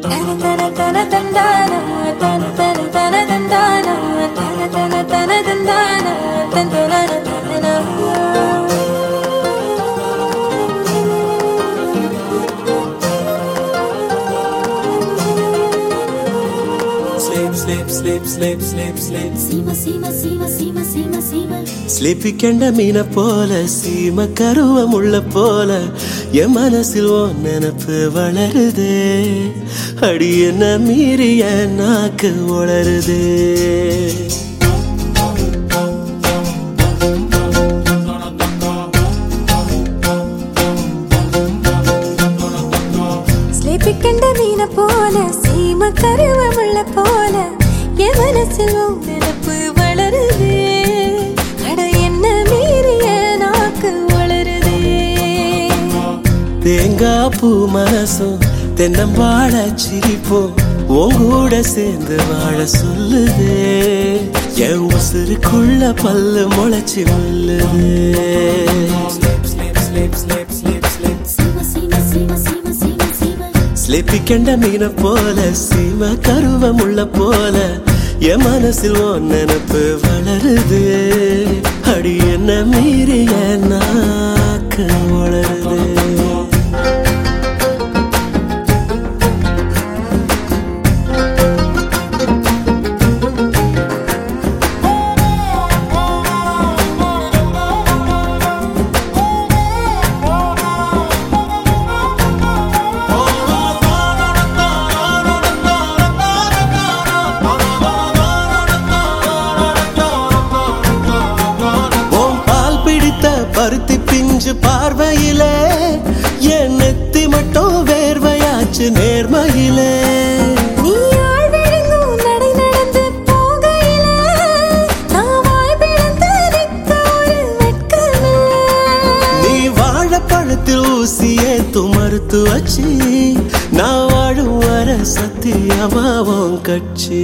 Sleep, sleep, sleep, sleep, sleep, sleep. சீம சீம சீம சீம சீம சீம ஸ்லிப்பி கெண்ட மீன போல சீம கருவமுள்ள போல என் மனசில் ஓ நினப்பு வளருதே அடி என்ன மீறிய நாக்கு வளருதே സ്ലേപ്പിക്കണ്ട മീന പോലെ സീമ കരുവമുള്ള പോലെ என் மனசில் உன் நினப்பு வளருதே அட என்ன மீறிய நாக்கு வளருதே தேங்காய் பூ மனசும் தென்னம்பாழ சிரிப்போம் உன் கூட சேர்ந்து வாழ சொல்லுதே என் உசுருக்குள்ள பல்லு முளைச்சி முள்ளுதே சீம சீம சீம சீம சீம சீம ஸ்லிப்பி கெண்ட மீன போல சீம கருவமுள்ள போல என் மனசில் உன் நினப்பு வளருது அடி என்ன மீறிய நாக்கு வளருது உன் பால் பிடித்த பருத்தி பிஞ்சு பார்வையிலே என் நெத்தி மட்டும் வேர்வையாச்சு நேர்மையிலே நீ ஆள் விழுங்கும் நடை நடந்து போகையில நான் வாய் பிளந்து நிற்க ஒரு வெட்கமில்லை நீ வாழைப்பழத்தில் ஊசி ஏத்தும் மறுத்து வச்சு நான் வாழும் வர சத்தியமாவும் கட்சி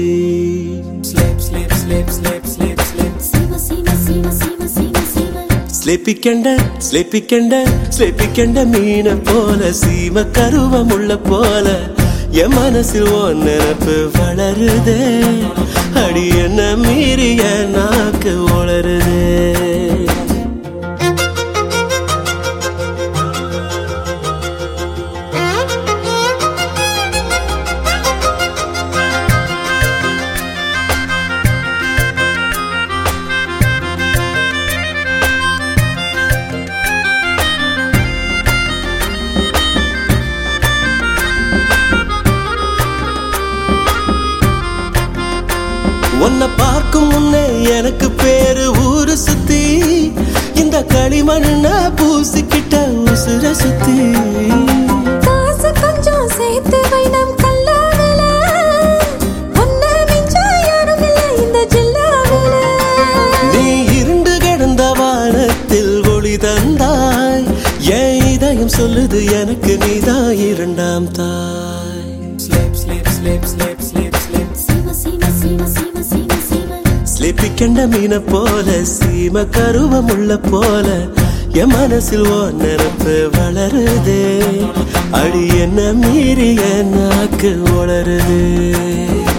சீம சீம சீம சீம சீம சீம ஸ்லிப்பி கெண்ட ஸ்லிப்பி கெண்ட ஸ்லிப்பி கெண்ட மீன போல சீம கருவமுள்ள போல என் மனசில் உன் நினப்பு வளருதே அடி என்ன மீறிய நாக்கு வளருதே உன்னை பார்க்கும் முன்னே எனக்கு பேரு ஊரு சுத்தி இந்த களிமண்ண பூசிக்கிட்ட உசுர சுத்தி காசு கொஞ்சம் சேர்த்து வை நம் கல்லாவில ஒன்ன மிஞ்ச யாரும் இல்லை இந்த ஜில்லாவில நீ இருண்டு கிடந்த வானத்தில் ஒளி தந்தாய் என் இதயம் சொல்லுது எனக்கு நீதான் இரண்டாம் தாய் சீம சீம சீம சீம சீம சீம ஸ்லிப்பி கெண்ட மீன போல சீம கருவமுள்ள போல என் மனசில் ஓ நினப்பு வளருதே அடி என்ன மீறிய நாக்கு வளருதே